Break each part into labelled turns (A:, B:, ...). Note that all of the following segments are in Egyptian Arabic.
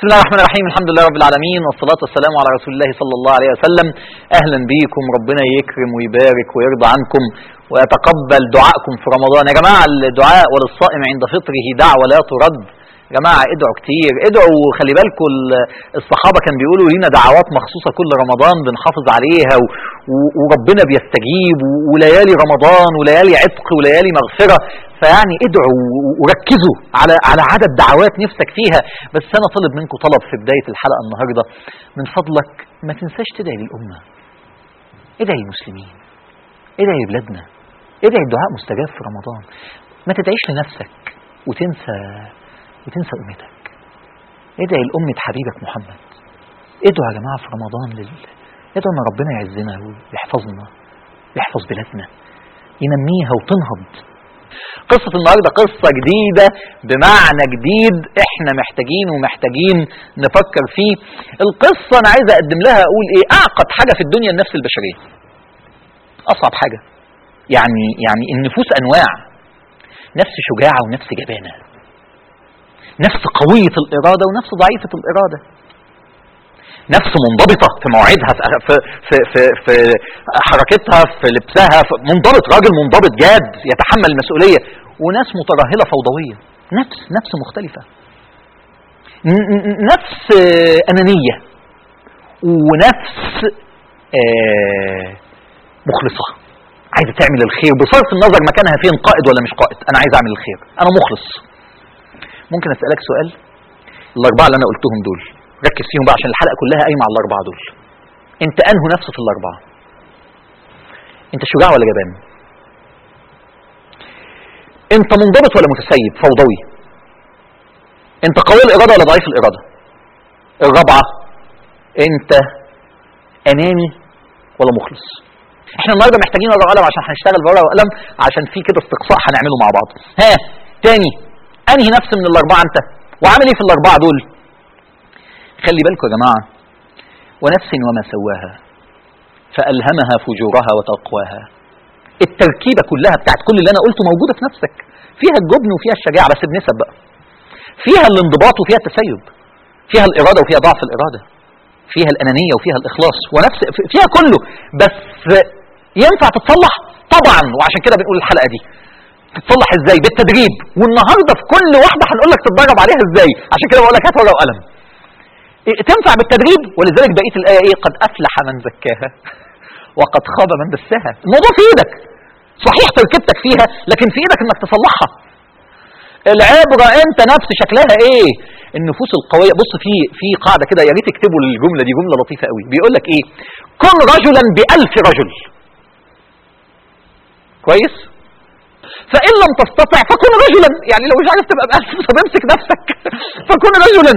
A: بسم الله الرحمن الرحيم الحمد لله رب العالمين والصلاة والسلام على رسول الله صلى الله عليه وسلم أهلا بيكم ربنا يكرم ويبارك ويرضى عنكم ويتقبل دعائكم في رمضان يا جماعة الدعاء وللصائم عند فطره دعوة لا ترد يا جماعة ادعوا كتير ادعوا خلي بالكم الصحابة كان بيقولوا لنا دعوات مخصوصة كل رمضان بنحافظ عليها و- و- وربنا بيستجيب و- وليالي رمضان وليالي عتق وليالي مغفرة فيعني ادعوا و- وركزوا على على عدد دعوات نفسك فيها بس انا طالب منكم طلب في بداية الحلقة النهاردة من فضلك ما تنساش تدعي للأمة ادعي للمسلمين ادعي لبلادنا ادعي الدعاء مستجاب في رمضان ما تدعيش لنفسك وتنسى وتنسى أمتك ادعي لأمة حبيبك محمد ادعوا يا جماعة في رمضان لل... ادعوا ان ربنا يعزنا ويحفظنا ويحفظ بلادنا ينميها وتنهض قصة النهاردة قصة جديدة بمعنى جديد احنا محتاجين ومحتاجين نفكر فيه القصة انا عايز اقدم لها اقول ايه اعقد حاجة في الدنيا النفس البشرية اصعب حاجة يعني يعني النفوس انواع نفس شجاعة ونفس جبانة نفس قوية الإرادة ونفس ضعيفة الإرادة نفس منضبطة في مواعيدها في, في, في, في, في حركتها في لبسها في منضبط راجل منضبط جاد يتحمل المسؤولية وناس مترهلة فوضوية نفس نفس مختلفة ن- ن- نفس آه، أنانية ونفس آه، مخلصة عايزة تعمل الخير بصرف النظر مكانها فين قائد ولا مش قائد أنا عايز أعمل الخير أنا مخلص ممكن أسألك سؤال الأربعة اللي أنا قلتهم دول ركز فيهم بقى عشان الحلقة كلها قايمة على الأربعة دول أنت أنه نفسه في الأربعة أنت شجاع ولا جبان أنت منضبط ولا متسيب فوضوي أنت قوي الإرادة ولا ضعيف الإرادة الرابعة أنت أناني ولا مخلص احنا النهارده محتاجين ورقه وقلم عشان هنشتغل بورقه وقلم عشان في كده استقصاء هنعمله مع بعض ها تاني انهي نفس من الاربعه انت وعامل ايه في الاربعه دول خلي بالكم يا جماعه ونفس وما سواها فالهمها فجورها وتقواها التركيبه كلها بتاعت كل اللي انا قلته موجوده في نفسك فيها الجبن وفيها الشجاعه بس بنسب بقى فيها الانضباط وفيها التسيب فيها الاراده وفيها ضعف الاراده فيها الانانيه وفيها الاخلاص ونفس فيها كله بس ينفع تتصلح طبعا وعشان كده بنقول الحلقه دي تتصلح ازاي بالتدريب والنهارده في كل واحده هنقول لك تتدرب عليها ازاي عشان كده بقول لك هات ورقه وقلم إيه، تنفع بالتدريب ولذلك بقيه الايه ايه قد افلح من زكاها وقد خاب من دساها الموضوع في ايدك صحيح تركيبتك فيها لكن في ايدك انك تصلحها العبره انت نفس شكلها ايه النفوس القويه بص في في قاعده كده يا ريت تكتبوا الجمله دي جمله لطيفه قوي بيقول لك ايه كن رجلا بألف رجل كويس فإن لم تستطع فكن رجلا يعني لو مش عارف تبقى بألف طب امسك نفسك فكن رجلا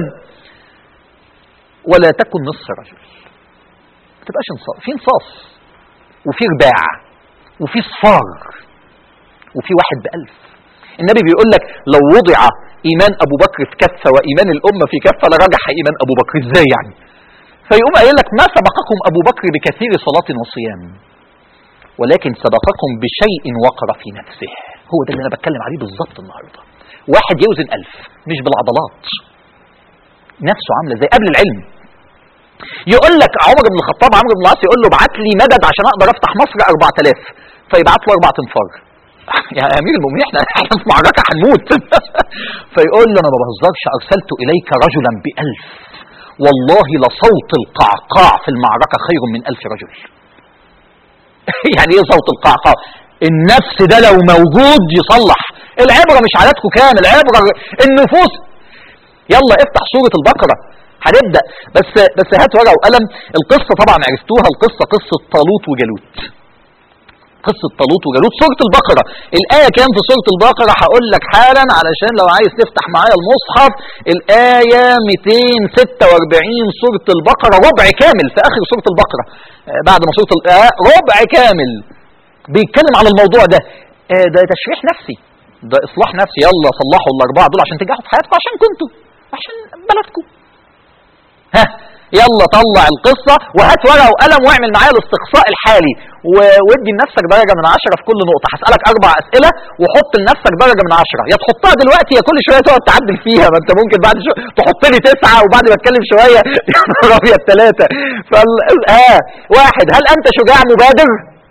A: ولا تكن نصف رجل ما تبقاش انصاف في انصاف وفي رباع وفي صفار وفي واحد بألف النبي بيقول لك لو وضع إيمان أبو بكر في كفة وإيمان الأمة في كفة لرجح إيمان أبو بكر إزاي يعني فيقوم قايل لك ما سبقكم أبو بكر بكثير صلاة وصيام ولكن سبقكم بشيء وقر في نفسه هو ده اللي أنا بتكلم عليه بالظبط النهاردة واحد يوزن ألف مش بالعضلات نفسه عاملة زي قبل العلم يقول لك عمر بن الخطاب عمرو بن العاص يقول له ابعت لي مدد عشان اقدر افتح مصر 4000 فيبعت له اربع تنفار يا امير المؤمنين احنا احنا في معركه هنموت فيقول له انا ما بهزرش ارسلت اليك رجلا بألف والله لصوت القعقاع في المعركه خير من ألف رجل يعني ايه صوت القعقاع النفس ده لو موجود يصلح العبره مش عددكم كام العبره النفوس يلا افتح سوره البقره هنبدا بس بس هات ورقه وقلم القصه طبعا عرفتوها القصه قصه طالوت وجالوت قصة طالوت وجالوت سورة البقرة الآية كام في سورة البقرة هقول لك حالا علشان لو عايز تفتح معايا المصحف الآية 246 سورة البقرة ربع كامل في آخر سورة البقرة آه، بعد ما سورة ال- آه، ربع كامل بيتكلم على الموضوع ده آه، ده تشريح نفسي ده إصلاح نفسي يلا صلحوا الأربعة دول عشان تنجحوا في حياتكم عشان كنتوا عشان بلدكم ها يلا طلع القصة وهات ورقة وقلم واعمل معايا الاستقصاء الحالي و- وادي لنفسك درجة من عشرة في كل نقطة هسألك أربع أسئلة وحط لنفسك درجة من عشرة يا تحطها دلوقتي يا كل شوية تقعد تعدل فيها ما أنت ممكن بعد شوية تحط لي تسعة وبعد ما أتكلم شوية يا نهار أبيض ثلاثة فال آه واحد هل أنت شجاع مبادر؟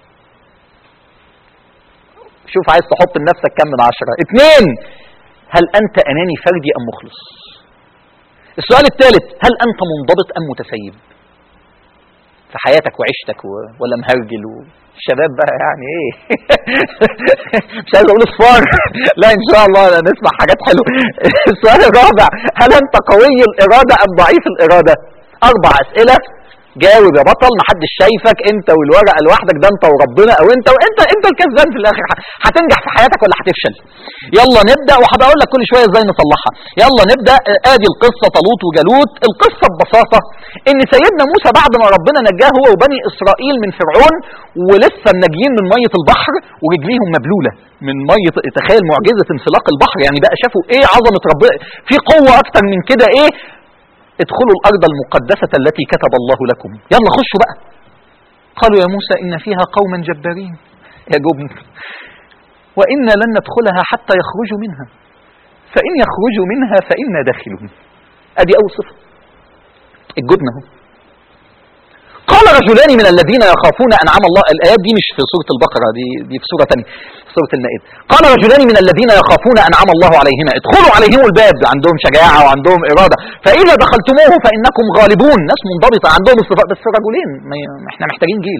A: شوف عايز تحط لنفسك كم من عشرة اثنين هل أنت أناني فردي أم مخلص السؤال الثالث هل أنت منضبط أم متسيب في حياتك وعيشتك و... ولا مهرجل والشباب بقى يعني ايه مش عايز اقول اصفار لا ان شاء الله نسمع حاجات حلوه السؤال الرابع هل انت قوي الاراده ام ضعيف الاراده اربع اسئله جاوب يا بطل محدش شايفك انت والورقه لوحدك ده انت وربنا او انت وانت انت الكسبان في الاخر ه- هتنجح في حياتك ولا هتفشل يلا نبدا وهبقول لك كل شويه ازاي نصلحها يلا نبدا آه، ادي القصه طالوت وجالوت القصه ببساطه ان سيدنا موسى بعد ما ربنا نجاه هو وبني اسرائيل من فرعون ولسه ناجيين من ميه البحر ورجليهم مبلوله من ميه تخيل معجزه انسلاق البحر يعني بقى شافوا ايه عظمه ربنا في قوه اكتر من كده ايه ادخلوا الأرض المقدسة التي كتب الله لكم يلا خشوا بقى قالوا يا موسى إن فيها قوما جبارين يا جبن وإنا لن ندخلها حتى يخرجوا منها فإن يخرجوا منها فإنا داخلون أدي أول صفة الجبن اهو قال رجلان من الذين يخافون أنعم الله الآيات دي مش في سورة البقرة دي, دي في سورة ثانية في سورة المائدة قال رجلان من الذين يخافون أنعم الله عليهما ادخلوا عليهم الباب عندهم شجاعة وعندهم إرادة فإذا دخلتموه فإنكم غالبون ناس منضبطة عندهم الصفات بس رجلين ما ي- احنا محتاجين جيل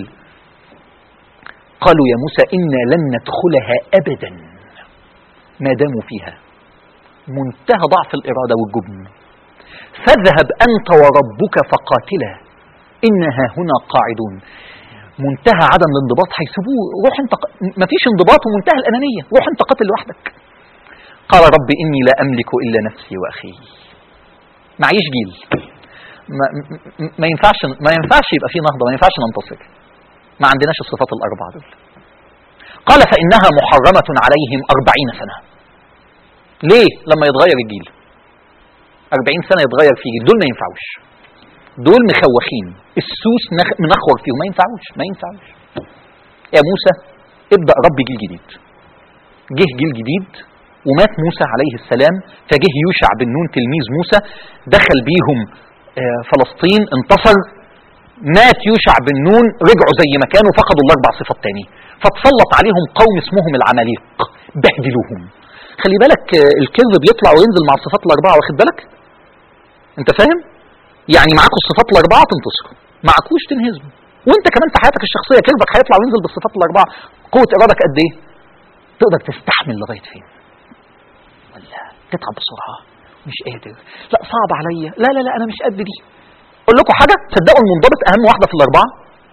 A: قالوا يا موسى إنا لن ندخلها أبدا ما داموا فيها منتهى ضعف الإرادة والجبن فاذهب أنت وربك فقاتلا إنها هنا قاعدون منتهى عدم الانضباط هيسيبوه روح انت ق- مفيش انضباط ومنتهى الأنانية روح انت قاتل لوحدك قال رب إني لا أملك إلا نفسي وأخي معيش جيل ما, ما- ما ينفعش ما ينفعش يبقى في نهضة ما ينفعش ننتصر ما عندناش الصفات الأربعة دول قال فإنها محرمة عليهم أربعين سنة ليه لما يتغير الجيل أربعين سنة يتغير في جيل دول ما ينفعوش دول مخوخين السوس نخ- منخور فيهم ما ينفعوش ما ينفعوش يا موسى ابدأ رب جيل جديد جه جيل جديد ومات موسى عليه السلام فجه يوشع بن نون تلميذ موسى دخل بيهم آه، فلسطين انتصر مات يوشع بن نون رجعوا زي ما كانوا فقدوا الاربع صفات تاني فتسلط عليهم قوم اسمهم العماليق بهدلوهم خلي بالك آه، الكذب بيطلع وينزل مع الصفات الاربعه واخد بالك انت فاهم يعني معاكوا الصفات الاربعه تنتصروا معكوش تنهزموا وانت كمان في حياتك الشخصيه كذبك هيطلع وينزل بالصفات الاربعه قوه ارادك قد ايه تقدر تستحمل لغايه فين ولا تتعب بسرعه مش قادر لا صعب عليا لا لا لا انا مش قد دي اقول لكم حاجه تصدقوا المنضبط اهم واحده في الاربعه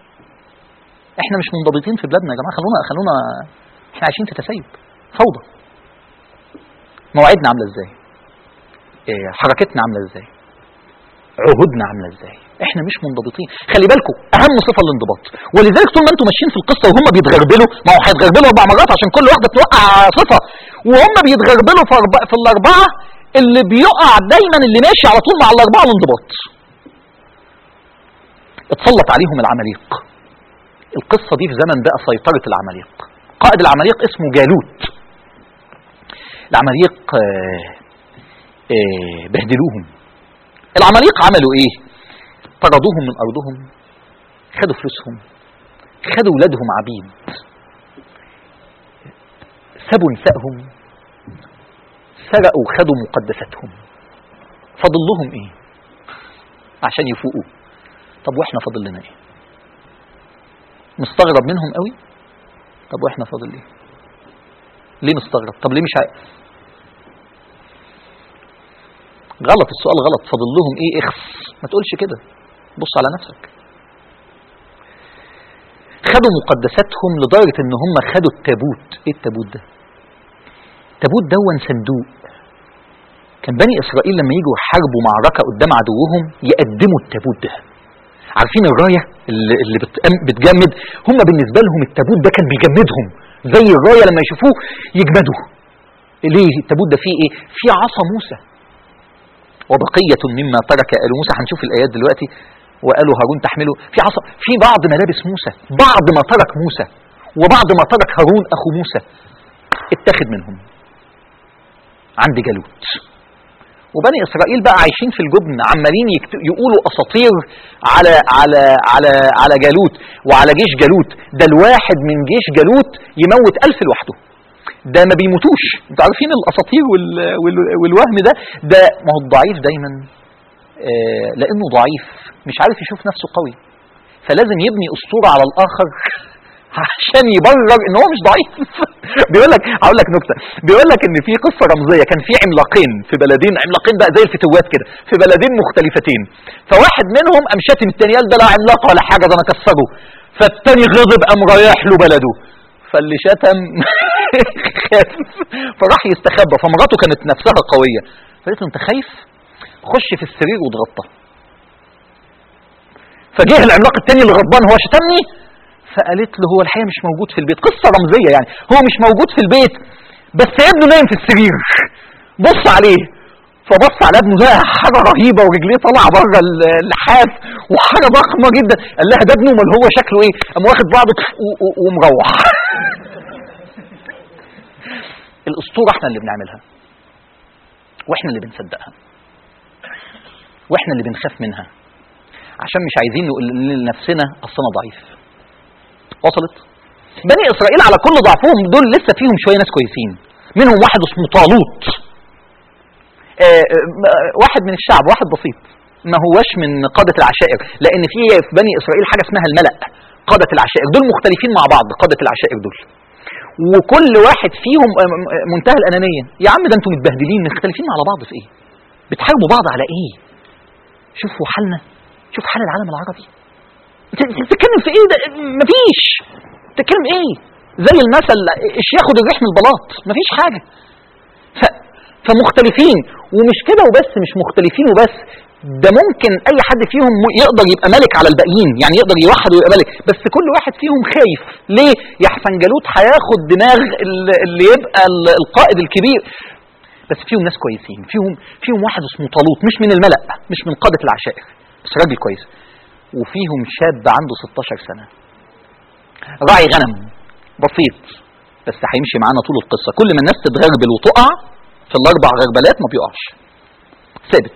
A: احنا مش منضبطين في بلادنا يا جماعه خلونا خلونا احنا عايشين في تسيب فوضى مواعيدنا عامله ازاي إيه حركتنا عامله ازاي عهودنا عامله ازاي احنا مش منضبطين خلي بالكم اهم صفه الانضباط ولذلك طول ما انتم ماشيين في القصه وهم بيتغربلوا ما هو هيتغربلوا اربع مرات عشان كل واحده توقع صفه وهم بيتغربلوا في, أربع في الاربعه اللي بيقع دايما اللي ماشي على طول مع الاربعه الانضباط اتسلط عليهم العماليق القصه دي في زمن بقى سيطره العماليق قائد العماليق اسمه جالوت العماليق آه، آه، بهدلوهم العماليق عملوا ايه طردوهم من ارضهم خدوا فلوسهم خدوا ولادهم عبيد سابوا نسائهم سرقوا خدوا مقدساتهم فاضل لهم ايه عشان يفوقوا طب واحنا فاضل لنا ايه مستغرب منهم قوي طب واحنا فاضل ايه ليه مستغرب طب ليه مش عايز غلط السؤال غلط فاضل لهم ايه اخس ما تقولش كده بص على نفسك خدوا مقدساتهم لدرجة ان هم خدوا التابوت ايه التابوت ده التابوت دون صندوق كان بني اسرائيل لما يجوا يحاربوا معركة قدام عدوهم يقدموا التابوت ده عارفين الراية اللي, اللي بتأم- بتجمد هم بالنسبة لهم التابوت ده كان بيجمدهم زي الراية لما يشوفوه يجمدوا ليه التابوت ده فيه ايه فيه عصا موسى وبقية مما ترك آل موسى هنشوف الآيات دلوقتي وقالوا هارون تحمله في عصا في بعض ملابس موسى بعض ما ترك موسى وبعض ما ترك هارون أخو موسى اتخذ منهم عند جالوت وبني اسرائيل بقى عايشين في الجبن عمالين يكت- يقولوا اساطير على على على على جالوت وعلى جيش جالوت ده الواحد من جيش جالوت يموت ألف لوحده ده ما بيموتوش انتوا عارفين الاساطير وال وال والوهم ده ده ما هو الضعيف دايما آه لانه ضعيف مش عارف يشوف نفسه قوي فلازم يبني اسطوره على الاخر عشان يبرر ان هو مش ضعيف بيقول لك هقول لك نكته بيقول لك ان في قصه رمزيه كان في عملاقين في بلدين عملاقين بقى زي الفتوات كده في بلدين مختلفتين فواحد منهم قام شاتم التاني قال ده لا عملاق ولا حاجه ده انا كسره فالتاني غضب قام رايح له بلده فاللي شتم خاف فراح يستخبى فمراته كانت نفسها قويه فقالت له انت خايف خش في السرير واتغطى فجه العملاق التاني اللي غضبان هو شتمني فقالت له هو الحقيقه مش موجود في البيت قصه رمزيه يعني هو مش موجود في البيت بس ابنه نايم في السرير بص عليه فبص على ابنه ده حاجه رهيبه ورجليه طالعه بره اللحاف وحاجه ضخمه جدا قال لها ده ابنه امال هو شكله ايه؟ قام واخد بعضه و- و- ومروح الاسطوره احنا اللي بنعملها واحنا اللي بنصدقها واحنا اللي بنخاف منها عشان مش عايزين نقول لنفسنا اصل انا ضعيف وصلت بني اسرائيل على كل ضعفهم دول لسه فيهم شويه ناس كويسين منهم واحد اسمه طالوت آه، آه، واحد من الشعب واحد بسيط ما هوش من قادة العشائر لأن في في بني إسرائيل حاجة اسمها الملأ قادة العشائر دول مختلفين مع بعض قادة العشائر دول وكل واحد فيهم آه، آه، منتهى الأنانية يا عم ده انتم متبهدلين مختلفين على بعض في إيه بتحاربوا بعض على إيه شوفوا حالنا شوف حال العالم العربي انت أنت بتتكلم في ايه ده مفيش بتتكلم ايه زي المثل ايش ياخد الريح من البلاط مفيش حاجه ف... فمختلفين ومش كده وبس مش مختلفين وبس ده ممكن اي حد فيهم م- يقدر يبقى ملك على الباقيين يعني يقدر يوحد ويبقى ملك بس كل واحد فيهم خايف ليه يحسن جالوت هياخد دماغ ال- اللي يبقى ال- القائد الكبير بس فيهم ناس كويسين فيهم فيهم واحد اسمه طالوت مش من الملأ مش من قادة العشائر بس راجل كويس وفيهم شاب عنده 16 سنة راعي غنم بسيط بس هيمشي معانا طول القصة كل ما الناس تتغربل وتقع في الأربع غربلات ما بيقعش ثابت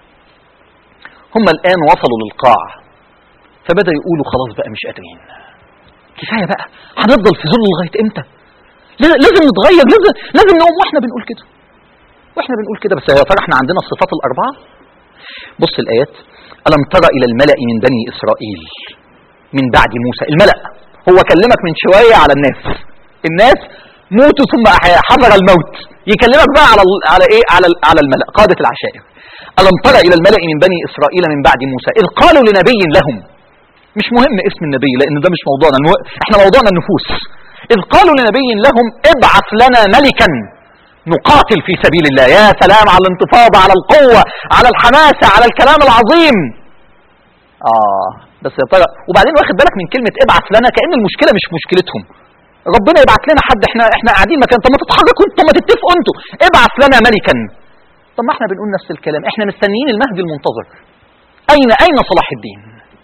A: هم الآن وصلوا للقاع فبدأ يقولوا خلاص بقى مش قادرين كفاية بقى هنفضل في ذل لغاية امتى لا- لازم نتغير لازم لازم نقوم واحنا بنقول كده واحنا بنقول كده بس يا ترى احنا عندنا الصفات الأربعة بص الآيات ألم ترى إلى الملأ من بني إسرائيل من بعد موسى الملأ هو كلمك من شوية على الناس الناس موتوا ثم أحياء حضر الموت يكلمك بقى على ال- على ايه على ال- على الملأ قادة العشائر ألم ترى إلى الملأ من بني إسرائيل من بعد موسى إذ قالوا لنبي لهم مش مهم اسم النبي لأن ده مش موضوعنا المو- احنا موضوعنا النفوس إذ قالوا لنبي لهم ابعث لنا ملكا نقاتل في سبيل الله يا سلام على الانتفاضة على القوة على الحماسة على الكلام العظيم آه بس يا ترى وبعدين واخد بالك من كلمة ابعث لنا كأن المشكلة مش مشكلتهم ربنا يبعت لنا حد احنا احنا قاعدين مكان طب ما تتحركوا انتوا طب ما تتفقوا انتوا ابعث لنا ملكا طب ما احنا بنقول نفس الكلام احنا مستنيين المهدي المنتظر اين اين صلاح الدين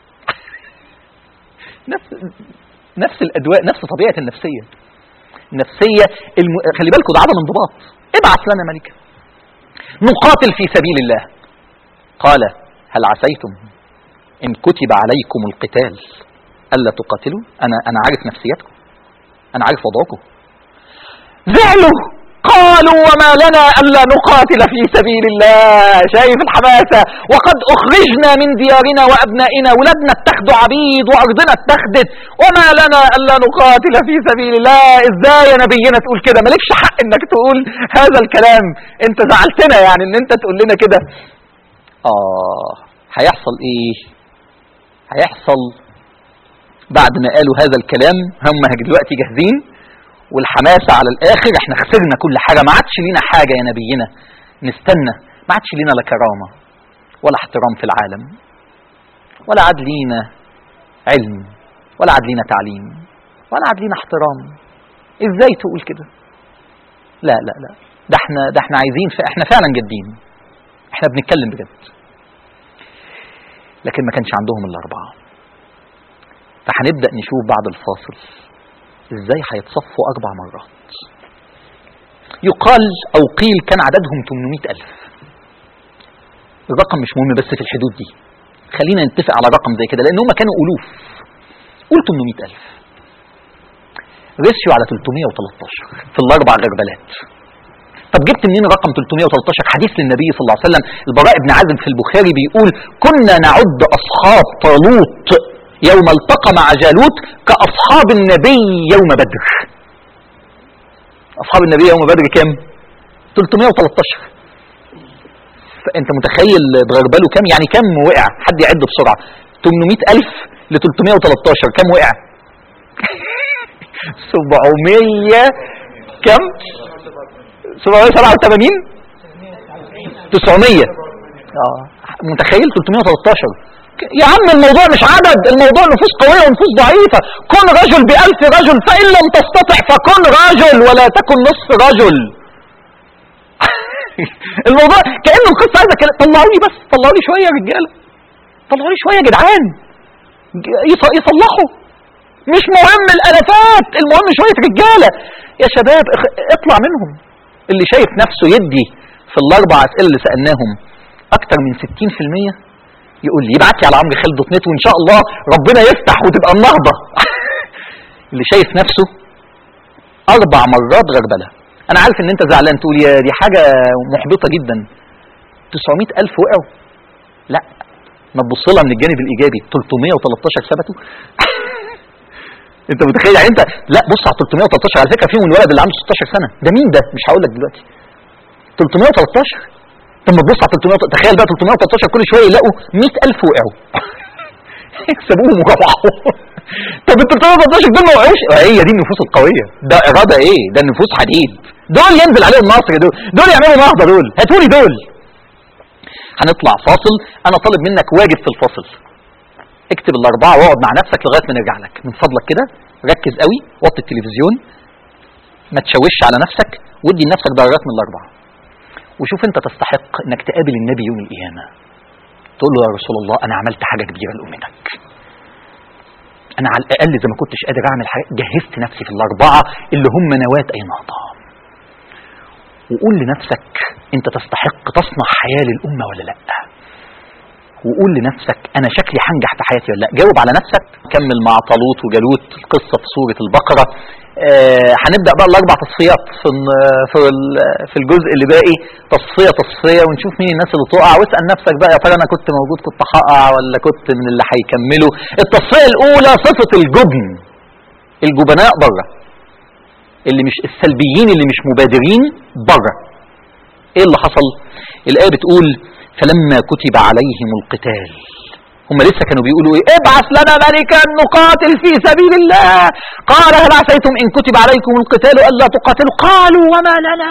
A: نفس نفس الادواء نفس طبيعه النفسيه النفسيه الم... خلي بالكم ده عدم انضباط ابعث لنا ملكا نقاتل في سبيل الله قال هل عسيتم ان كتب عليكم القتال الا تقاتلوا انا انا عارف نفسيتكم انا عارف وضعكم زعلوا قالوا وما لنا الا نقاتل في سبيل الله شايف الحماسه وقد اخرجنا من ديارنا وابنائنا ولادنا اتخذوا عبيد وارضنا اتخذت وما لنا الا نقاتل في سبيل الله ازاي يا نبينا تقول كده مالكش حق انك تقول هذا الكلام انت زعلتنا يعني ان انت تقول لنا كده اه هيحصل ايه هيحصل بعد ما قالوا هذا الكلام هم دلوقتي جاهزين والحماسة على الآخر احنا خسرنا كل حاجة ما عادش لينا حاجة يا نبينا نستنى ما عادش لينا لا كرامة ولا احترام في العالم ولا عاد لينا علم ولا عاد لينا تعليم ولا عاد لينا احترام ازاي تقول كده لا لا لا ده احنا ده احنا عايزين ف... احنا فعلا جادين احنا بنتكلم بجد لكن ما كانش عندهم الأربعة فهنبدأ نشوف بعد الفاصل ازاي هيتصفوا أربع مرات يقال أو قيل كان عددهم 800 ألف الرقم مش مهم بس في الحدود دي خلينا نتفق على رقم زي كده لأن هم كانوا ألوف قول 800 ألف رسيوا على 313 في الأربع غربلات طب جبت منين رقم 313 حديث للنبي صلى الله عليه وسلم البراء بن عازب في البخاري بيقول كنا نعد أصحاب طالوت يوم التقى مع جالوت كأصحاب النبي يوم بدر أصحاب النبي يوم بدر كام 313 فأنت متخيل ضرباله كام يعني كام وقع حد يعد بسرعة 800 ألف ل 313 كام وقع 700 كم 787 900 اه متخيل 313 يا عم الموضوع مش عدد الموضوع نفوس قوية ونفوس ضعيفة كن رجل بألف رجل فإن لم تستطع فكن رجل ولا تكن نصف رجل الموضوع كأنه القصة عايزة كده طلعوا لي بس طلعوا لي شوية يا رجالة طلعوا لي شوية يا جدعان يص- يصلحوا مش مهم الالافات المهم شويه رجاله يا شباب اخ- اطلع منهم اللي شايف نفسه يدي في الاربع اسئله اللي سالناهم اكتر من 60% يقول لي يبعت لي على عمرو خالد دوت نت وان شاء الله ربنا يفتح وتبقى النهضه اللي شايف نفسه اربع مرات غربله انا عارف ان انت زعلان تقول يا دي حاجه محبطه جدا 900 الف وقعوا لا ما تبص لها من الجانب الايجابي 313 ثبتوا انت متخيل يعني انت لا بص على 313 على فكره فيهم الولد اللي عنده 16 سنه ده مين ده مش هقول لك دلوقتي 313 طب ما تبص على 300 تخيل بقى 313 كل شويه يلاقوا 100000 وقعوا يكسبوهم وروحوا طب ال 313 دول ما وقعوش هي دي النفوس القويه ده اراده ايه ده النفوس حديد دول ينزل عليهم نصر دول دول يعملوا نهضه دول هاتولي دول هنطلع فاصل انا طالب منك واجب في الفاصل اكتب الاربعه واقعد مع نفسك لغايه ما نرجع لك من فضلك كده ركز قوي وطي التلفزيون ما تشوش على نفسك وادي لنفسك درجات من الاربعه وشوف انت تستحق انك تقابل النبي يوم القيامه تقول له يا رسول الله انا عملت حاجه كبيره لامتك انا على الاقل اذا ما كنتش قادر اعمل حاجه جهزت نفسي في الاربعه اللي هم نواه اي نهضه وقول لنفسك انت تستحق تصنع حياه للامه ولا لا وقول لنفسك انا شكلي هنجح في حياتي ولا لا جاوب على نفسك كمل مع طالوت وجالوت القصه في سوره البقره آه هنبدا بقى الاربع تصفيات في الن- في ال- في الجزء اللي باقي تصفيه تصفيه ونشوف مين الناس اللي تقع واسال نفسك بقى يا ترى انا كنت موجود كنت هقع ولا كنت من اللي هيكملوا التصفيه الاولى صفه الجبن الجبناء بره اللي مش السلبيين اللي مش مبادرين بره ايه اللي حصل الايه بتقول فلما كتب عليهم القتال هم لسه كانوا بيقولوا ايه ابعث لنا ملكا نقاتل في سبيل الله قال هل عسيتم ان كتب عليكم القتال الا تقاتلوا قالوا وما لنا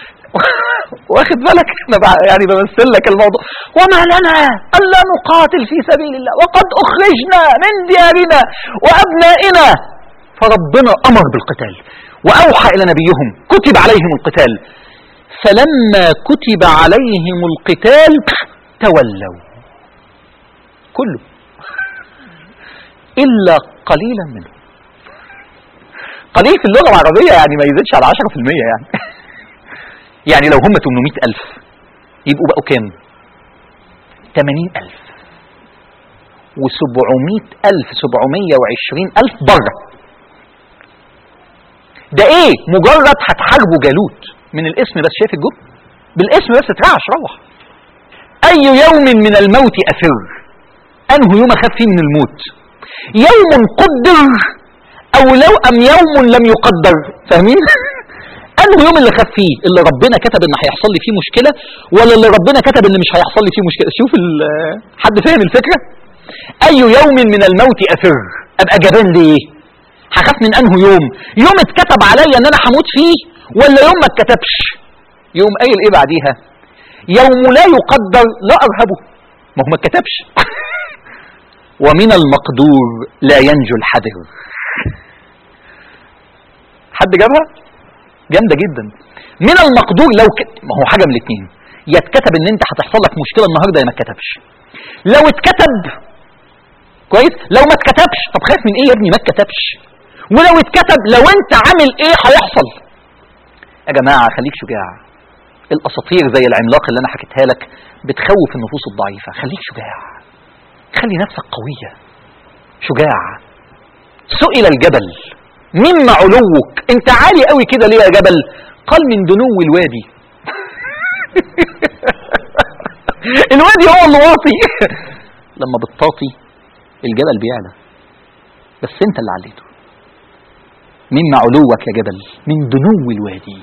A: واخد بالك انا بع- يعني بمثل لك الموضوع وما لنا الا نقاتل في سبيل الله وقد اخرجنا من ديارنا وابنائنا فربنا امر بالقتال واوحى الى نبيهم كتب عليهم القتال فلما كتب عليهم القتال تولوا كله إلا قليلا منهم قليل في اللغة العربية يعني ما يزيدش على 10% يعني يعني لو هم 800 ألف يبقوا بقوا كام 80 ألف و700 ألف 720 ألف بره ده ايه مجرد هتحاربوا جالوت من الاسم بس شايف الجب بالاسم بس اترعش روح اي يوم من الموت افر انه يوم اخاف فيه من الموت يوم قدر او لو ام يوم لم يقدر فاهمين انه يوم اللي خاف فيه اللي ربنا كتب ان هيحصل لي فيه مشكله ولا اللي ربنا كتب ان مش هيحصل لي فيه مشكله شوف ال- حد فاهم الفكره اي يوم من الموت افر ابقى جبان ليه هخاف من انه يوم يوم اتكتب عليا ان انا هموت فيه ولا يوم ما اتكتبش يوم قايل ايه بعديها يوم لا يقدر لا ارهبه ما هو ما اتكتبش ومن المقدور لا ينجو الحذر حد جابها جامده جدا من المقدور لو ك... ما هو حاجه من الاثنين يا اتكتب ان انت هتحصل لك مشكله النهارده يا ما اتكتبش لو اتكتب كويس لو ما اتكتبش طب خايف من ايه يا ابني ما اتكتبش ولو اتكتب لو انت عامل ايه هيحصل يا جماعه خليك شجاع الاساطير زي العملاق اللي انا حكيتها لك بتخوف النفوس الضعيفه خليك شجاع خلي نفسك قويه شجاع سئل الجبل مما علوك انت عالي قوي كده ليه يا جبل قال من دنو الوادي الوادي هو اللي واطي لما بتطاطي الجبل بيعلى بس انت اللي عليته مما علوك يا جبل من دنو الوادي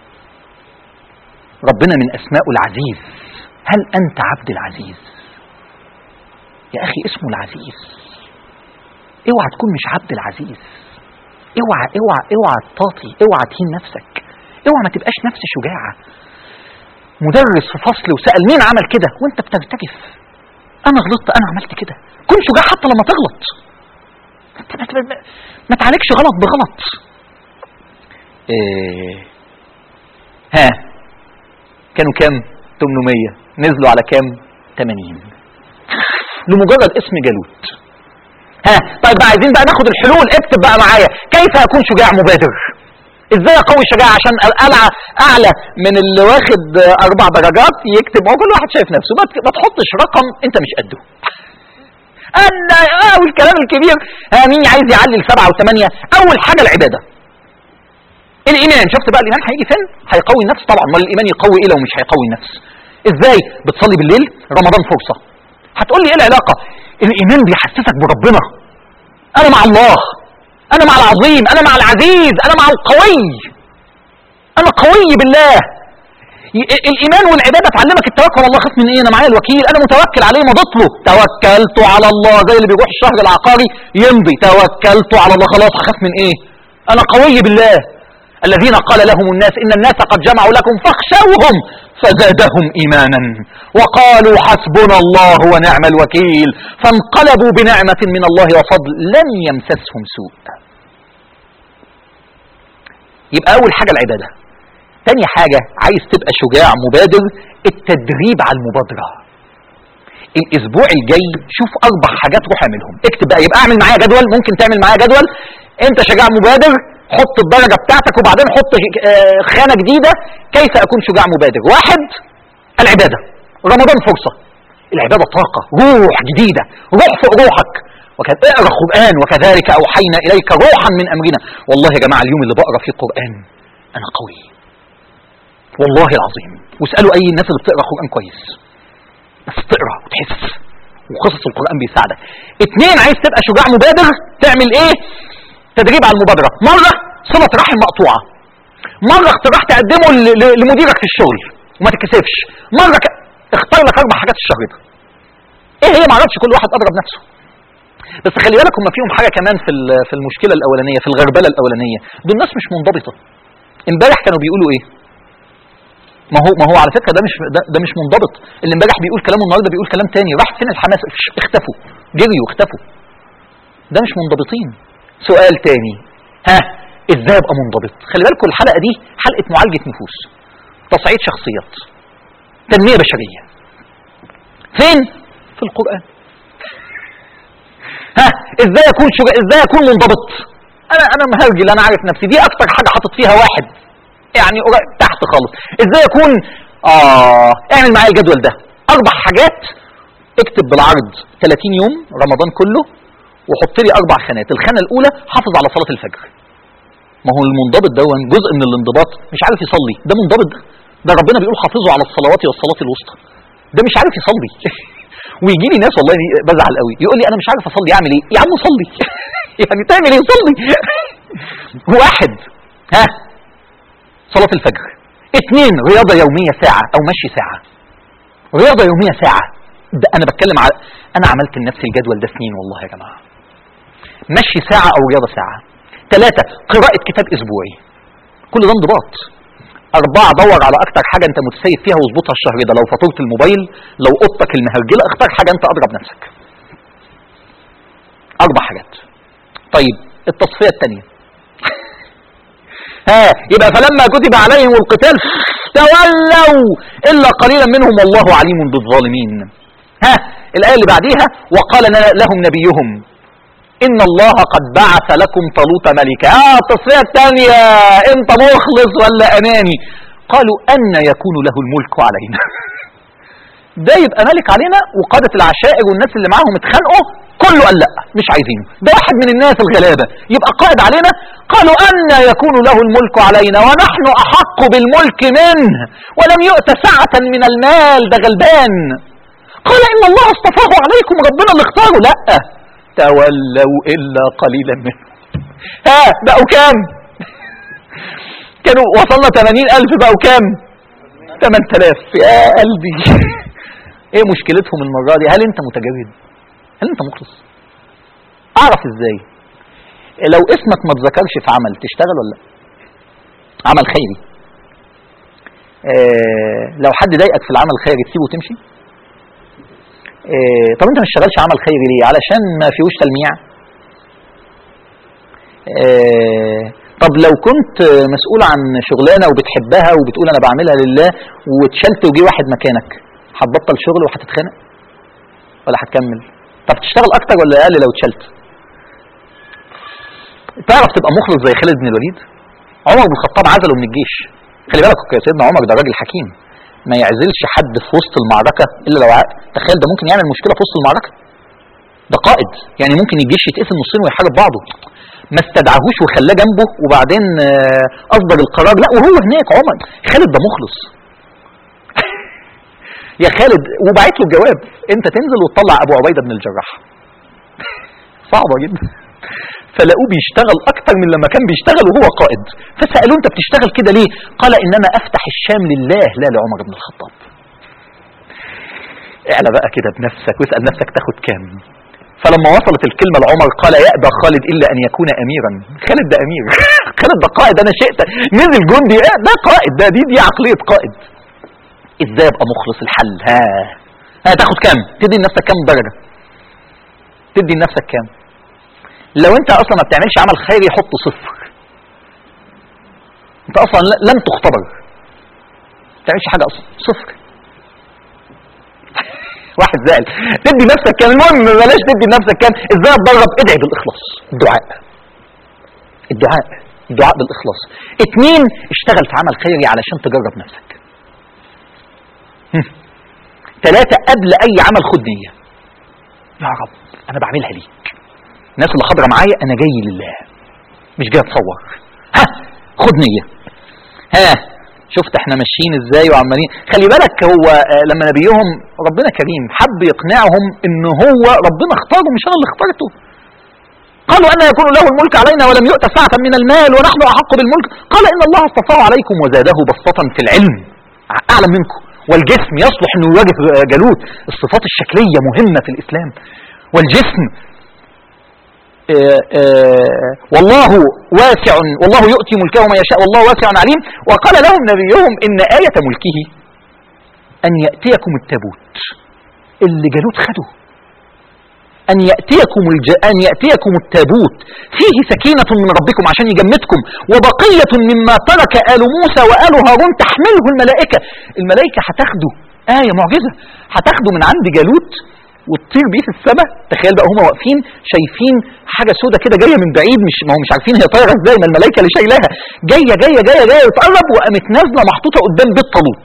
A: ربنا من اسماء العزيز هل انت عبد العزيز يا اخي اسمه العزيز اوعى تكون مش عبد العزيز اوعى اوعى اوعى تطاطي اوعى تهين نفسك اوعى ما تبقاش نفس شجاعه مدرس في فصل وسال مين عمل كده وانت بترتجف انا غلطت انا عملت كده كن شجاع حتى لما تغلط ما, ما, ما تعالجش غلط بغلط إيه. ها كانوا كام 800 نزلوا على كام 80 لمجرد اسم جالوت ها طيب بقى عايزين بقى ناخد الحلول اكتب بقى معايا كيف اكون شجاع مبادر ازاي اقوي شجاعه عشان القلعه اعلى من اللي واخد اربع درجات يكتب هو كل واحد شايف نفسه ما تحطش رقم انت مش قده انا اه والكلام الكبير ها مين عايز يعلي لسبعه وثمانيه اول حاجه العباده الايمان شفت بقى الايمان هيجي فين هيقوي النفس طبعا امال الايمان يقوي ايه لو مش هيقوي النفس ازاي بتصلي بالليل رمضان فرصه هتقول لي ايه العلاقه الايمان بيحسسك بربنا انا مع الله انا مع العظيم انا مع العزيز انا مع القوي انا قوي بالله الايمان والعباده تعلمك التوكل على الله خاف من ايه انا معايا الوكيل انا متوكل عليه مضيت له توكلت على الله زي اللي بيروح الشهر العقاري يمضي توكلت على الله خلاص هخاف من ايه انا قوي بالله الذين قال لهم الناس ان الناس قد جمعوا لكم فاخشوهم فزادهم ايمانا وقالوا حسبنا الله ونعم الوكيل فانقلبوا بنعمه من الله وفضل لم يمسسهم سوء يبقى اول حاجه العباده تاني حاجه عايز تبقى شجاع مبادر التدريب على المبادره الاسبوع الجاي شوف اربع حاجات روح اعملهم اكتب بقى يبقى اعمل معايا جدول ممكن تعمل معايا جدول انت شجاع مبادر حط الدرجه بتاعتك وبعدين حط خانه جديده كيف اكون شجاع مبادر واحد العباده رمضان فرصه العباده طاقه روح جديده روح فوق روحك اقرا قران وكذلك اوحينا اليك روحا من امرنا والله يا جماعه اليوم اللي بقرا فيه قران انا قوي والله العظيم واسالوا اي الناس اللي بتقرا قران كويس بس تقرا وتحس وقصص القران بيساعدك اتنين عايز تبقى شجاع مبادر تعمل ايه تدريب على المبادره مره صله رحم مقطوعه مره اقتراح تقدمه لمديرك في الشغل وما تتكسفش مره ك... اختار لك اربع حاجات الشهر ده ايه هي ما اعرفش كل واحد اضرب نفسه بس خلي بالك هم فيهم حاجه كمان في في المشكله الاولانيه في الغربله الاولانيه دول الناس مش منضبطه امبارح كانوا بيقولوا ايه ما هو ما هو على فكره ده مش ده, ده مش منضبط اللي امبارح بيقول كلام والنهارده بيقول كلام تاني راح فين الحماس اختفوا جريوا اختفوا ده مش منضبطين سؤال تاني ها ازاي ابقى منضبط خلي بالكم الحلقه دي حلقه معالجه نفوس تصعيد شخصيات تنميه بشريه فين في القران ها ازاي اكون شجاع ازاي اكون منضبط انا انا مهرجل انا عارف نفسي دي اكتر حاجه حاطط فيها واحد يعني تحت خالص ازاي اكون اه اعمل معايا الجدول ده اربع حاجات اكتب بالعرض 30 يوم رمضان كله وحط لي اربع خانات الخانه الاولى حافظ على صلاه الفجر ما هو المنضبط ده جزء من الانضباط مش عارف يصلي ده منضبط ده ده ربنا بيقول حافظوا على الصلوات والصلاه الوسطى ده مش عارف يصلي ويجي لي ناس والله بزعل قوي يقول لي انا مش عارف اصلي اعمل ايه يا عم صلي يعني تعمل ايه صلي واحد ها صلاة الفجر اثنين رياضة يومية ساعة او مشي ساعة رياضة يومية ساعة ده انا بتكلم على انا عملت لنفسي الجدول ده سنين والله يا جماعة مشي ساعة او رياضة ساعة ثلاثة قراءة كتاب اسبوعي كل ده انضباط أربعة دور على أكتر حاجة أنت متسيب فيها واظبطها الشهر ده لو فاتورة الموبايل لو أوضتك المهرجلة اختار حاجة أنت أضرب نفسك أربع حاجات طيب التصفية الثانية ها يبقى فلما كتب عليهم القتال تولوا إلا قليلا منهم والله عليم بالظالمين ها الآية اللي بعديها وقال لهم نبيهم إن الله قد بعث لكم طالوت ملكا آه التصفية الثانية أنت مخلص ولا أناني قالوا أن يكون له الملك علينا ده يبقى ملك علينا وقادة العشائر والناس اللي معاهم اتخانقوا كله قال لا مش عايزينه ده واحد من الناس الغلابة يبقى قائد علينا قالوا أن يكون له الملك علينا ونحن أحق بالملك منه ولم يؤت سعة من المال ده غلبان قال إن الله اصطفاه عليكم ربنا اللي اختاره لا تولوا إلا قليلا منه ها بقوا كام كانوا وصلنا 80 ألف بقوا كام 8000 يا قلبي ايه مشكلتهم المرة دي هل انت متجرد هل انت مخلص اعرف ازاي لو اسمك ما تذكرش في عمل تشتغل ولا لا عمل خيري اه لو حد ضايقك في العمل الخيري تسيبه وتمشي اه طب انت ما تشتغلش عمل خيري ليه علشان ما فيهوش تلميع اه طب لو كنت مسؤول عن شغلانه وبتحبها وبتقول انا بعملها لله واتشلت وجي واحد مكانك هتبطل شغل وهتتخانق ولا هتكمل طب تشتغل اكتر ولا اقل لو اتشلت تعرف تبقى مخلص زي خالد بن الوليد عمر بن الخطاب عزله من الجيش خلي بالك يا سيدنا عمر ده راجل حكيم ما يعزلش حد في وسط المعركة إلا لو عقل تخيل ده ممكن يعمل مشكلة في وسط المعركة ده قائد يعني ممكن الجيش يتقسم نصين ويحارب بعضه ما استدعاهوش وخلاه جنبه وبعدين أصدر القرار لا وهو هناك عمر خالد ده مخلص يا خالد وبعت له الجواب انت تنزل وتطلع ابو عبيده بن الجراح صعبه جدا فلقوه بيشتغل اكتر من لما كان بيشتغل وهو قائد فسالوه انت بتشتغل كده ليه قال انما افتح الشام لله لا لعمر بن الخطاب اعلى بقى كده بنفسك واسال نفسك تاخد كام فلما وصلت الكلمة لعمر قال يأبى خالد إلا أن يكون أميرا خالد ده أمير خالد ده قائد أنا شئت نزل جندي ده قائد ده دي دي عقلية قائد ازاي ابقى مخلص الحل ها ها تاخد كام تدي لنفسك كام درجة تدي لنفسك كام لو انت اصلا ما بتعملش عمل خيري حط صفر انت اصلا لم تختبر ما بتعملش حاجة اصلا صفر واحد زعل تدي نفسك كام المهم بلاش تدي لنفسك كام ازاي اتدرب ادعي بالاخلاص الدعاء الدعاء الدعاء بالاخلاص اتنين اشتغل في عمل خيري علشان تجرب نفسك ثلاثة قبل أي عمل خد نية يا رب أنا بعملها ليك الناس اللي حاضرة معايا أنا جاي لله مش جاي أتصور ها خد نية ها شفت احنا ماشيين ازاي وعمالين خلي بالك هو لما نبيهم ربنا كريم حب يقنعهم ان هو ربنا اختاره مش انا اللي اخترته قالوا أن يكون له الملك علينا ولم يؤت سعة من المال ونحن أحق بالملك قال إن الله اصطفاه عليكم وزاده بسطة في العلم أعلى منكم والجسم يصلح انه يواجه جالوت الصفات الشكلية مهمة في الاسلام والجسم آآ آآ والله واسع والله يؤتي ملكه من يشاء والله واسع عليم وقال لهم نبيهم ان آية ملكه ان يأتيكم التابوت اللي جالوت خده أن يأتيكم, الج... أن يأتيكم التابوت فيه سكينة من ربكم عشان يجمدكم وبقية مما ترك آل موسى وآل هارون تحمله الملائكة الملائكة هتاخده آية معجزة هتاخده من عند جالوت وتطير بيه في السماء تخيل بقى هما واقفين شايفين حاجة سودة كده جاية من بعيد مش ما هم مش عارفين هي طايرة ازاي ما الملائكة اللي شايلاها جاية جاية جاية جاية وتقرب وقامت نازلة محطوطة قدام بيت طالوت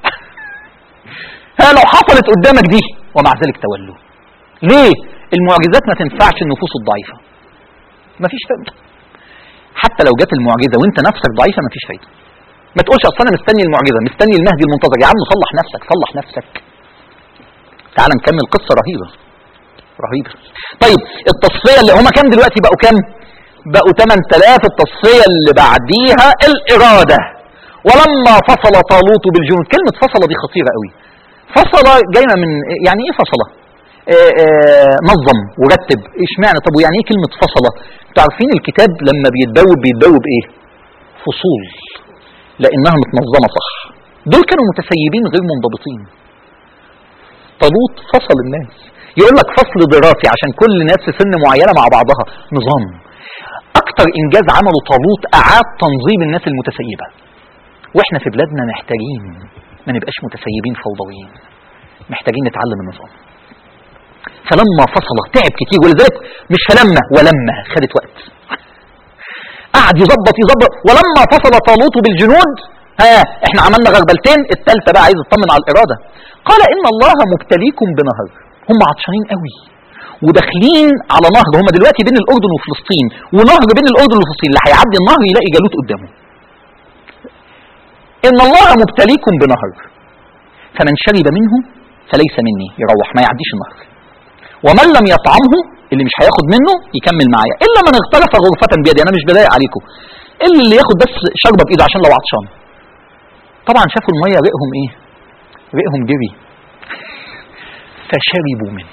A: ها لو حصلت قدامك دي ومع ذلك تولوا ليه المعجزات ما تنفعش النفوس الضعيفة مفيش فايدة حتى لو جت المعجزة وانت نفسك ضعيفة مفيش فايدة ما تقولش اصل انا مستني المعجزة مستني المهدي المنتظر يا عم صلح نفسك صلح نفسك تعال نكمل قصة رهيبة رهيبة طيب التصفية اللي هما كام دلوقتي بقوا كام بقوا 8000 التصفية اللي بعديها الإرادة ولما فصل طالوت بالجنود كلمة فصل دي خطيرة قوي فصل جاية من يعني ايه فصله آآ آآ نظم ورتب اشمعنى طب ويعني ايه كلمة فصلة انتوا عارفين الكتاب لما بيتبوب بيتبوب ايه فصول لانها متنظمة صح دول كانوا متسيبين غير منضبطين طالوت فصل الناس يقول لك فصل دراسي عشان كل ناس في سن معينة مع بعضها نظام اكتر انجاز عمله طالوت اعاد تنظيم الناس المتسيبه واحنا في بلادنا محتاجين ما نبقاش متسيبين فوضويين محتاجين نتعلم النظام فلما فصل تعب كتير ولذلك مش فلما ولما خدت وقت قعد يظبط يظبط ولما فصل طالوت بالجنود ها احنا عملنا غربلتين الثالثه بقى عايز اطمن على الاراده قال ان الله مبتليكم بنهر هم عطشانين قوي وداخلين على نهر هم دلوقتي بين الاردن وفلسطين ونهر بين الاردن وفلسطين اللي هيعدي النهر يلاقي جالوت قدامه ان الله مبتليكم بنهر فمن شرب منه فليس مني يروح ما يعديش النهر ومن لم يطعمه اللي مش هياخد منه يكمل معايا الا من اغترف غرفه بيدي انا مش بضايق عليكم الا اللي ياخد بس شربه بايده عشان لو عطشان طبعا شافوا الميه ريقهم ايه ريقهم جري فشربوا منه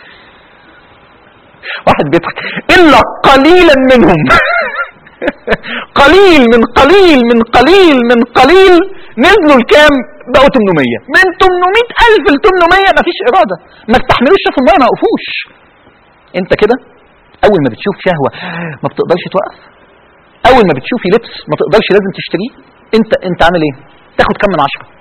A: واحد بيضحك الا قليلا منهم قليل من قليل من قليل من قليل نزلوا الكام بقوا 800 من 800 ألف ل 800 مفيش إرادة ما استحملوش شافوا المية ما وقفوش أنت كده أول ما بتشوف شهوة ما بتقدرش توقف أول ما بتشوفي لبس ما تقدرش لازم تشتريه أنت أنت عامل إيه؟ تاخد كام من عشرة؟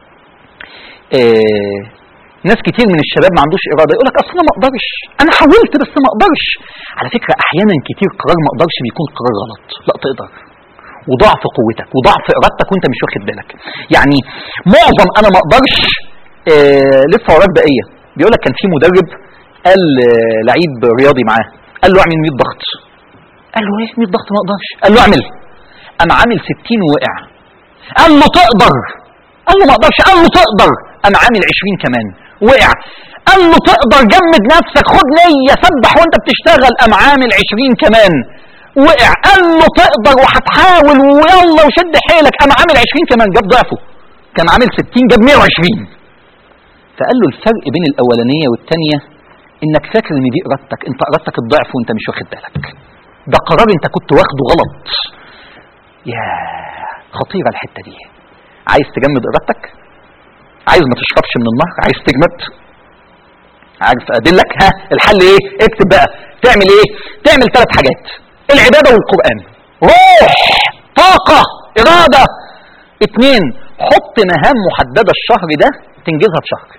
A: آه ناس كتير من الشباب ما عندوش اراده يقول لك اصل انا ما اقدرش انا حاولت بس ما اقدرش على فكره احيانا كتير قرار ما اقدرش بيكون قرار غلط لا تقدر وضعف قوتك وضعف ارادتك وانت مش واخد بالك يعني معظم انا ما اقدرش آه لسه وراك بقيه بيقول لك كان في مدرب قال آه لعيب رياضي معاه قال له اعمل 100 ضغط قال له ايه 100 ضغط ما اقدرش قال له اعمل قام عامل 60 ووقع قال له تقدر قال له ما اقدرش قال له تقدر قام عامل 20 كمان وقع قال له تقدر جمد نفسك خد نية سبح وانت بتشتغل قام عامل 20 كمان وقع قال له تقدر وهتحاول ويلا وشد حيلك قام عامل 20 كمان جاب ضعفه كان عامل 60 جاب 120 فقال له الفرق بين الاولانيه والثانيه انك فاكر ان دي ارادتك انت ارادتك الضعف وانت مش واخد بالك ده قرار انت كنت واخده غلط يا خطيره الحته دي عايز تجمد ارادتك عايز ما تشربش من النهر عايز تجمد عارف ادلك ها الحل ايه اكتب بقى تعمل ايه تعمل ثلاث حاجات العباده والقران روح طاقه اراده اتنين حط مهام محدده الشهر ده تنجزها في شهر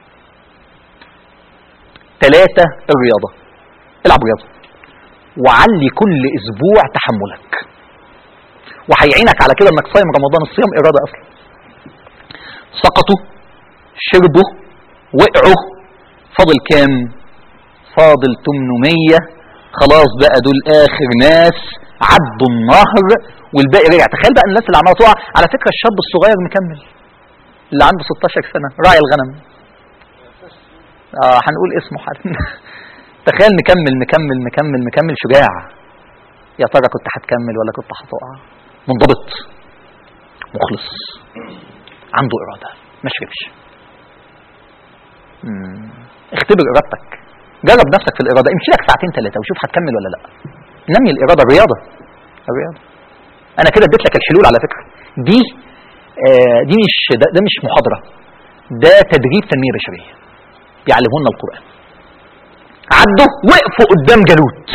A: ثلاثة الرياضة العب رياضة وعلي كل اسبوع تحملك وهيعينك على كده انك صايم رمضان الصيام اراده اصلا سقطوا شربوا وقعوا فاضل كام فاضل 800 خلاص بقى دول اخر ناس عدوا النهر والباقي رجع تخيل بقى الناس اللي عماله تقع على فكره الشاب الصغير مكمل اللي عنده 16 سنه راعي الغنم اه هنقول اسمه حد تخيل مكمل مكمل مكمل مكمل شجاع يا ترى كنت هتكمل ولا كنت هتقع منضبط مخلص عنده اراده ما شربش اختبر ارادتك جرب نفسك في الاراده امشي لك ساعتين ثلاثه وشوف هتكمل ولا لا نمي الاراده الرياضه الرياضه انا كده اديت لك الحلول على فكره دي آه دي مش ده, ده مش محاضره ده تدريب تنميه بشريه يعلمونا القران عدوا وقفوا قدام جالوت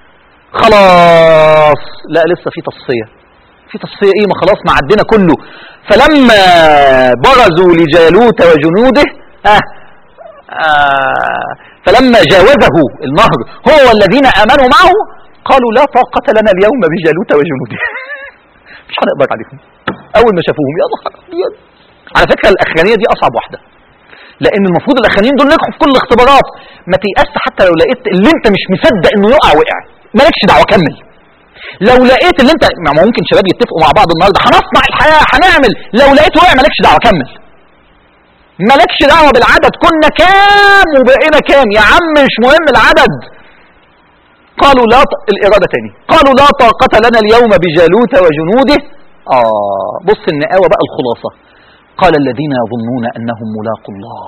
A: خلاص لا لسه في تصفيه في تصفيه ايه ما خلاص ما عدينا كله فلما برزوا لجالوت وجنوده آه آه فلما جاوزه النهر هو والذين امنوا معه قالوا لا طاقة لنا اليوم بجالوت وجنوده مش هنقدر عليهم اول ما شافوهم يا نهار ابيض على فكره الاخرانيه دي اصعب واحده لان المفروض الاخرانيين دول نجحوا في كل الاختبارات ما تيأس حتى لو لقيت اللي انت مش مصدق انه يقع وقع مالكش دعوه كمل لو لقيت اللي انت ما ممكن شباب يتفقوا مع بعض النهارده هنصنع الحياه هنعمل لو لقيت وقع مالكش دعوه كمل مالكش دعوه بالعدد كنا كام وبقينا كام يا عم مش مهم العدد قالوا لا ط... الاراده تاني قالوا لا طاقه لنا اليوم بجالوت وجنوده اه بص النقاوه بقى الخلاصه قال الذين يظنون انهم ملاقوا الله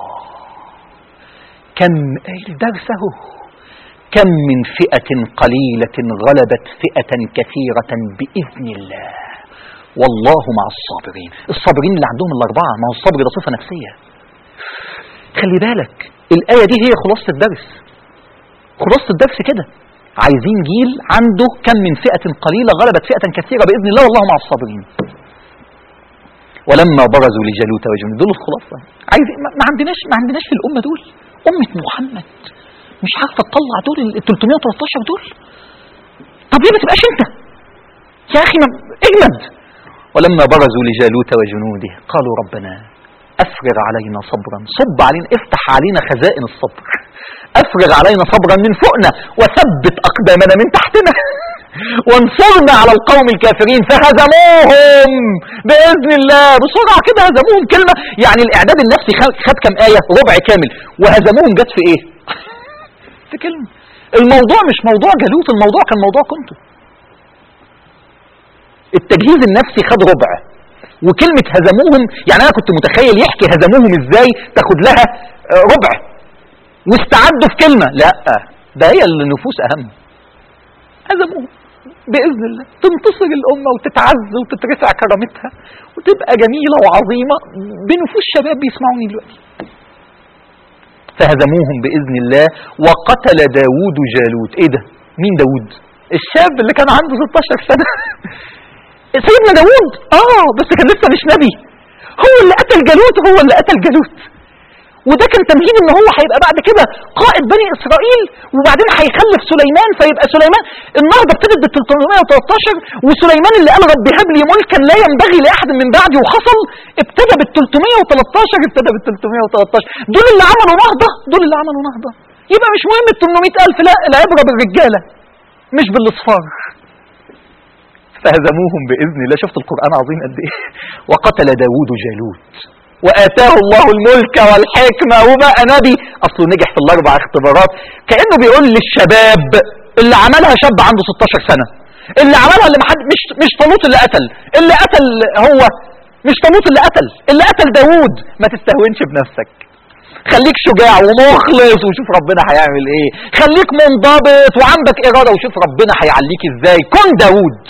A: كم الدرس اهو كم من فئة قليلة غلبت فئة كثيرة بإذن الله والله مع الصابرين الصابرين اللي عندهم الأربعة ما هو الصبر ده صفة نفسية خلي بالك الآية دي هي خلاصة الدرس خلاصة الدرس كده عايزين جيل عنده كم من فئة قليلة غلبت فئة كثيرة بإذن الله والله مع الصابرين ولما برزوا لجالوت وجنود دول الخلاصة عايز ما عندناش ما عندناش في الأمة دول أمة محمد مش عارفة تطلع دول ال 313 دول طب ليه ما تبقاش أنت يا أخي ما اجمد ولما برزوا لجالوت وجنوده قالوا ربنا أفرغ علينا صبرا صب علينا افتح علينا خزائن الصبر أفرغ علينا صبرا من فوقنا وثبت أقدامنا من تحتنا وانصرنا على القوم الكافرين فهزموهم بإذن الله بسرعة كده هزموهم كلمة يعني الإعداد النفسي خد كم آية ربع كامل وهزموهم جت في إيه في كلمة الموضوع مش موضوع جالوت الموضوع كان موضوع كنتم التجهيز النفسي خد ربع وكلمة هزموهم يعني أنا كنت متخيل يحكي هزموهم إزاي تاخد لها ربع واستعدوا في كلمة لا ده هي النفوس أهم هزموهم بإذن الله تنتصر الأمة وتتعز وتترفع كرامتها وتبقى جميلة وعظيمة بنفوس شباب بيسمعوني دلوقتي فهزموهم بإذن الله وقتل داوود جالوت ايه ده مين داوود الشاب اللي كان عنده 16 سنة سيدنا داوود اه بس كان لسه مش نبي هو اللي قتل جالوت هو اللي قتل جالوت وده كان تمهيد ان هو هيبقى بعد كده قائد بني اسرائيل وبعدين هيخلف سليمان فيبقى سليمان النهارده ابتدت بال 313 وسليمان اللي قال رب هب لي ملكا لا ينبغي لاحد من بعدي وحصل ابتدى بال 313 ابتدى بال 313 دول اللي عملوا نهضه دول اللي عملوا نهضه يبقى مش مهم ال 800000 لا العبره بالرجاله مش بالاصفار فهزموهم باذن الله شفت القران عظيم قد ايه وقتل داوود جالوت وآتاه الله الملك والحكمة وبقى نبي أصله نجح في الأربع اختبارات كأنه بيقول للشباب اللي عملها شاب عنده 16 سنة اللي عملها اللي محد مش مش طالوت اللي قتل اللي قتل هو مش طالوت اللي قتل اللي قتل داوود ما تستهونش بنفسك خليك شجاع ومخلص وشوف ربنا هيعمل ايه خليك منضبط وعندك إرادة وشوف ربنا هيعليك ازاي كن داوود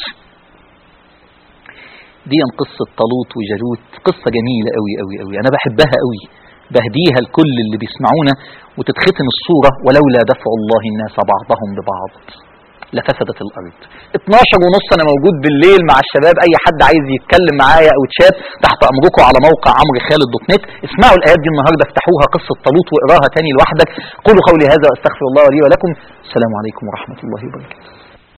A: دي قصة طالوت وجالوت قصة جميلة قوي قوي قوي أنا بحبها قوي بهديها لكل اللي بيسمعونا وتتختم الصورة ولولا دفع الله الناس بعضهم ببعض لفسدت الأرض 12 ونص أنا موجود بالليل مع الشباب أي حد عايز يتكلم معايا أو تشات تحت أمركم على موقع عمرو خالد دوت نت اسمعوا الآيات دي النهاردة افتحوها قصة طالوت واقراها تاني لوحدك قولوا قولي هذا واستغفر الله لي ولكم السلام عليكم ورحمة الله وبركاته